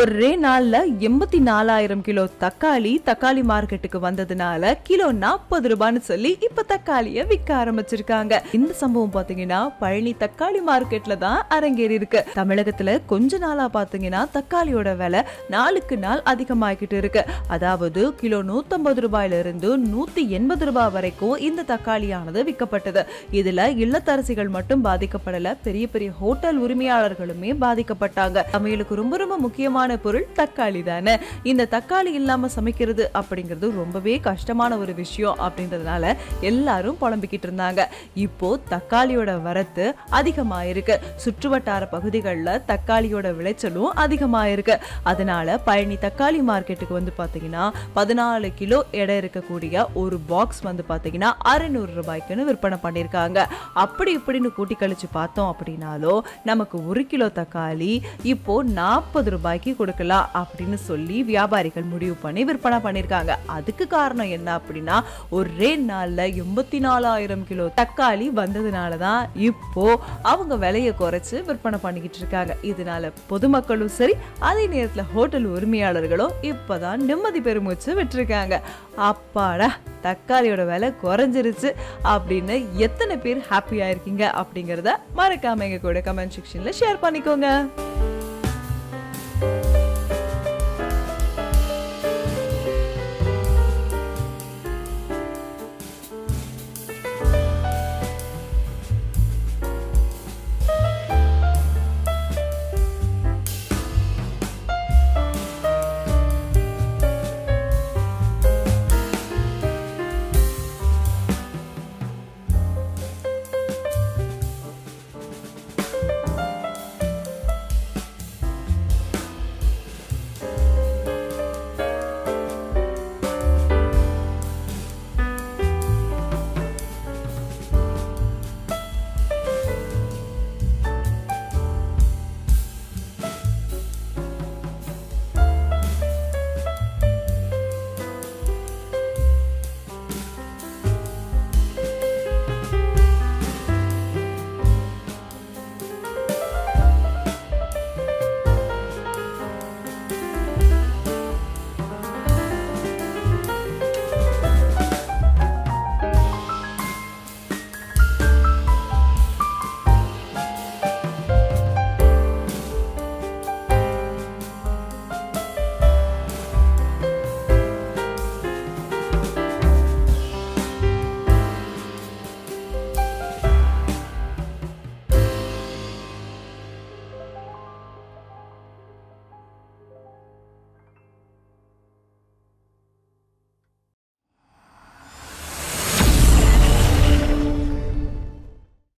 ஒரே நாள்ல எண்பத்தி நாலாயிரம் கிலோ தக்காளி தக்காளி மார்க்கெட்டுக்கு வந்ததுனால கிலோ நாற்பது ரூபான்னு சொல்லி இப்ப தக்காளிய விற்க ஆரம்பிச்சிருக்காங்க இந்த சம்பவம் பாத்தீங்கன்னா பழனி தக்காளி மார்க்கெட்ல தான் அரங்கேறி இருக்கு தமிழகத்துல கொஞ்ச நாளா பாத்தீங்கன்னா தக்காளியோட விலை நாளுக்கு நாள் அதிகமாகிட்டு இருக்கு அதாவது கிலோ நூத்தம்பது ரூபாயில இருந்து நூத்தி எண்பது ரூபாய் வரைக்கும் இந்த தக்காளியானது விற்கப்பட்டது இதுல இல்லத்தரசிகள் மட்டும் பாதிக்கப்படல பெரிய பெரிய ஹோட்டல் உரிமையாளர்களுமே பாதிக்கப்பட்டாங்க சமையலுக்கு ரொம்ப ரொம்ப முக்கியமான பொருள் தக்காளி தானே இந்த தக்காளி இல்லாம சமைக்கிறது அப்படிங்கிறது ரொம்பவே கஷ்டமான ஒரு விஷயம் அப்படின்றதுனால எல்லாரும் புலம்பிக்கிட்டு இருந்தாங்க இப்போ தக்காளியோட வரத்து அதிகமாயிருக்கு சுற்றுவட்டார பகுதிகளில் தக்காளியோட விளைச்சலும் அதிகமாயிருக்கு அதனால பழனி தக்காளி மார்க்கெட்டுக்கு வந்து பாத்தீங்கன்னா பதினாலு கிலோ எடை இருக்கக்கூடிய ஒரு பாக்ஸ் வந்து பாத்தீங்கன்னா அறுநூறு ரூபாய்க்குன்னு விற்பனை பண்ணியிருக்காங்க அப்படி இப்படின்னு கூட்டி கழிச்சு பார்த்தோம் அப்படின்னாலும் நமக்கு ஒரு கிலோ தக்காளி இப்போ நாற்பது ரூபாய்க்கு கொடுக்கலாம் அப்படின்னு சொல்லி வியாபாரிகள் முடிவு பண்ணி விற்பனை பண்ணியிருக்காங்க அதுக்கு காரணம் என்ன அப்படின்னா ஒரே நாள்ல எண்பத்தி நாலாயிரம் கிலோ தக்காளி வந்ததுனால தான் இப்போ அவங்க விலையை குறைச்சு விற்பனை பண்ணிக்கிட்டு இருக்காங்க இதனால பொதுமக்களும் சரி அதே நேரத்துல ஹோட்டல் உரிமையாளர்களும் இப்பதான் நிம்மதி பெருமூச்சு விட்டுருக்காங்க அப்பாடா தக்காளியோட விலை குறைஞ்சிருச்சு அப்படின்னு எத்தனை பேர் ஹாப்பியா இருக்கீங்க அப்படிங்கறத மறக்காம எங்க கூட கமெண்ட் செக்ஷன்ல ஷேர் பண்ணிக்கோங்க